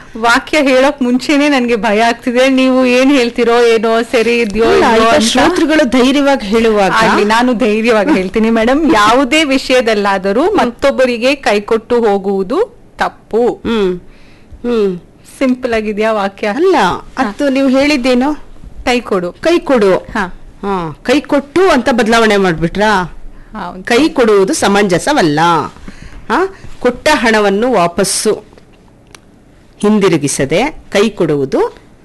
ವಾಕ್ಯ ಹೇಳೋಕ್ ಮುಂಚೆನೆ ನನ್ಗೆ ಭಯ ಆಗ್ತಿದೆ ನೀವು ಏನ್ ಹೇಳ್ತಿರೋ ಏನೋ ಸರಿ ಇದೆಯೋ ಇಲ್ಲ, ಇಲ್ವೋ ಈಗ ಅಂತ. ಶ್ರೋತೃಗಳು ಧೈರ್ಯವಾಗಿ ಹೇಳುವಾಗ ಆಗ್ಲಿ, ನಾನು ಧೈರ್ಯವಾಗಿ ಹೇಳ್ತೀನಿ ಮೇಡಮ್ ಯಾವುದೇ ವಿಷಯದಲ್ಲಾದರೂ ಮತ್ತೊಬ್ಬರಿಗೆ ಕೈಕೊಟ್ಟು ಹೋಗುವುದು ತಪ್ಪು ಹ್ಮ್ ಹ್ಮ್ ಸಿಂಪಲ್ ಆಗಿದ್ಯಾ ವಾಕ್ಯ ಅಲ್ಲ ಅದು ನೀವು ಹೇಳಿದ್ದೇನು ಕೈ ಕೊಡು ಕೈ ಕೊಡು ಹಾ ಹಾ ಕೈ ಕೊಟ್ಟು ಅಂತ ಬದಲಾವಣೆ ಮಾಡ್ಬಿಟ್ರಾ ಹೌದು. ಕೈ ಕೊಡುವುದು ಸಮಂಜಸವಲ್ಲ ಹಾ ಕೊಟ್ಟ ಹಣವನ್ನು ವಾಪಸ್ಸು ಹಿಂದಿರುಗಿಸದೆ ಕೈ ಕೊಡುವುದು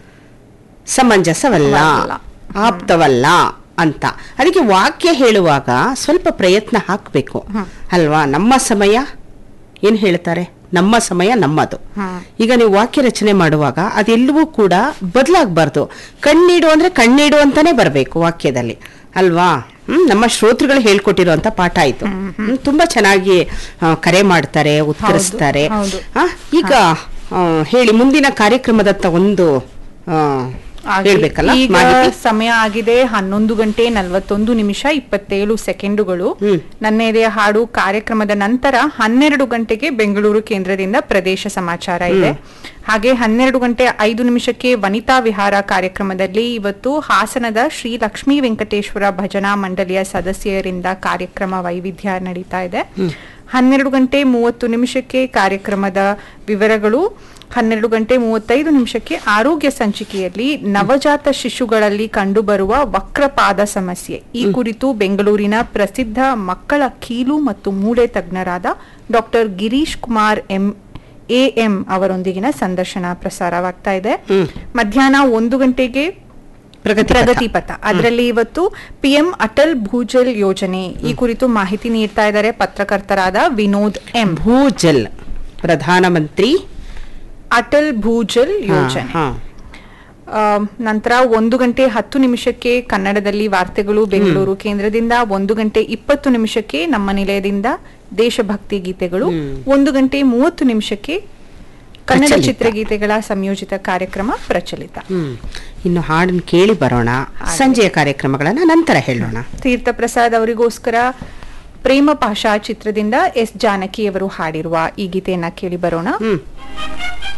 ಸಮಂಜಸವಲ್ಲ ವಲ್ಲ. ಆಪ್ತವಲ್ಲ ಅಂತ ಅದಕ್ಕೆ ವಾಕ್ಯ ಹೇಳುವಾಗ ಸ್ವಲ್ಪ ಪ್ರಯತ್ನ ಹಾಕಬೇಕು ಅಲ್ವಾ ನಮ್ಮ ಸಮಯ ಏನು ಹೇಳ್ತಾರೆ ನಮ್ಮ ಸಮಯ ನಮ್ಮದು ಹ್ಮ್. ಈಗ ನೀವು ವಾಕ್ಯ ರಚನೆ ಮಾಡುವಾಗ ಅದೆಲ್ಲವೂ ಕೂಡ ಬದಲಾಗಬಾರ್ದು ಕಣ್ಣೀಡು ಅಂದ್ರೆ ಕಣ್ಣೀಡು ಅಂತಾನೆ ಬರಬೇಕು ವಾಕ್ಯದಲ್ಲಿ ಅಲ್ವಾ ಹ್ಮ್ ನಮ್ಮ ಶ್ರೋತೃಗಳು ಹೇಳ್ಕೊಟ್ಟಿರುವಂತ ಪಾಠ ಆಯ್ತು ಹ್ಮ್, ತುಂಬಾ ಚೆನ್ನಾಗಿ ಆ, ಕರೆ ಮಾಡ್ತಾರೆ ಉತ್ತರಿಸ್ತಾರೆ ಹೌದು. ಆ, ಈಗ ಆ, ಹೇಳಿ ಮುಂದಿನ ಕಾರ್ಯಕ್ರಮದತ್ತ ಒಂದು ಆ, ಹಾಗೆ ಹೇಳ್ಬೇಕಲ್ಲ ಈಗ ಮಾಹಿತಿ ಸಮಯ ಆಗಿದೆ ಹನ್ನೊಂದು ಗಂಟೆ ನಲವತ್ತೊಂದು ನಿಮಿಷ ಇಪ್ಪತ್ತೇಳು ಸೆಕೆಂಡುಗಳು ಹ್ಮ್. ನನ್ನ ಎದೆಯ ಹಾಡು ಕಾರ್ಯಕ್ರಮದ ನಂತರ ಹನ್ನೆರಡು ಗಂಟೆಗೆ ಬೆಂಗಳೂರು ಕೇಂದ್ರದಿಂದ ಪ್ರದೇಶ ಸಮಾಚಾರ ಇದೆ ಹಾಗೆ ಹನ್ನೆರಡು ಗಂಟೆ ಐದು ನಿಮಿಷಕ್ಕೆ ವನಿತಾ ವಿಹಾರ ಕಾರ್ಯಕ್ರಮದಲ್ಲಿ ಇವತ್ತು ಹಾಸನದ ಶ್ರೀ ಲಕ್ಷ್ಮೀ ವೆಂಕಟೇಶ್ವರ ಭಜನಾ ಮಂಡಳಿಯ ಸದಸ್ಯರಿಂದ ಕಾರ್ಯಕ್ರಮ ವೈವಿಧ್ಯ ನಡೀತಾ ಇದೆ ಹನ್ನೆರಡು ಗಂಟೆ ಮೂವತ್ತು ನಿಮಿಷಕ್ಕೆ ಕಾರ್ಯಕ್ರಮದ ವಿವರಗಳು ಹನ್ನೆರಡು ಗಂಟೆ ಮೂವತ್ತೈದು ನಿಮಿಷಕ್ಕೆ ಆರೋಗ್ಯ ಸಂಚಿಕೆಯಲ್ಲಿ ನವಜಾತ ಶಿಶುಗಳಲ್ಲಿ ಕಂಡುಬರುವ ವಕ್ರಪಾದ ಸಮಸ್ಯೆ ಈ ಕುರಿತು ಬೆಂಗಳೂರಿನ ಪ್ರಸಿದ್ಧ ಮಕ್ಕಳ ಕೀಲು ಮತ್ತು ಮೂಳೆ ತಜ್ಞರಾದ doctor Girish Kumar M A M ಅವರೊಂದಿಗಿನ ಸಂದರ್ಶನ ಪ್ರಸಾರವಾಗ್ತಾ ಇದೆ ಮಧ್ಯಾಹ್ನ ಒಂದು ಗಂಟೆಗೆ ಪ್ರಗತಿ ಪಥ. ಪ್ರಗತಿ ಪಥ ಅದರಲ್ಲಿ ಇವತ್ತು ಪಿಎಂ ಅಟಲ್ ಭೂಜಲ್ ಯೋಜನೆ ಈ ಕುರಿತು ಮಾಹಿತಿ ನೀಡ್ತಾ ಇದ್ದಾರೆ ಪತ್ರಕರ್ತರಾದ ವಿನೋದ್ ಎಂ ಭೂಜಲ್ ಪ್ರಧಾನಮಂತ್ರಿ ಅಟಲ್ ಭೂಜಲ್ ಹಾ, ಯೋಜನೆ ಹಾ. ಆ, ನಂತರ ಒಂದು ಗಂಟೆ ಹತ್ತು ನಿಮಿಷಕ್ಕೆ ಕನ್ನಡದಲ್ಲಿ ವಾರ್ತೆಗಳು ಬೆಂಗಳೂರು ಕೇಂದ್ರದಿಂದ ಒಂದು ಗಂಟೆ ಇಪ್ಪತ್ತು ನಿಮಿಷಕ್ಕೆ ನಮ್ಮ ನಿಲಯದಿಂದ ದೇಶಭಕ್ತಿ ಗೀತೆಗಳು ಒಂದು ಗಂಟೆ ಮೂವತ್ತು ನಿಮಿಷಕ್ಕೆ ಕನ್ನಡ ಪ್ರಚಲಿತ. ಚಿತ್ರಗೀತೆಗಳ ಸಂಯೋಜಿತ ಕಾರ್ಯಕ್ರಮ ಪ್ರಚಲಿತ ಹ್ಮ್ ಇನ್ನು ಹಾಡನ್ನು ಕೇಳಿ ಬರೋಣ ಸಂಜೆಯ ಕಾರ್ಯಕ್ರಮಗಳನ್ನ ನಂತರ ಹೇಳೋಣ ತೀರ್ಥ ಪ್ರಸಾದ್ ಅವರಿಗೋಸ್ಕರ ಪ್ರೇಮ ಪಾಷಾ ಚಿತ್ರದಿಂದ ಎಸ್ ಜಾನಕಿ ಅವರು ಹಾಡಿರುವ ಈ ಗೀತೆಯನ್ನ ಕೇಳಿ ಬರೋಣ ಹ್ಮ್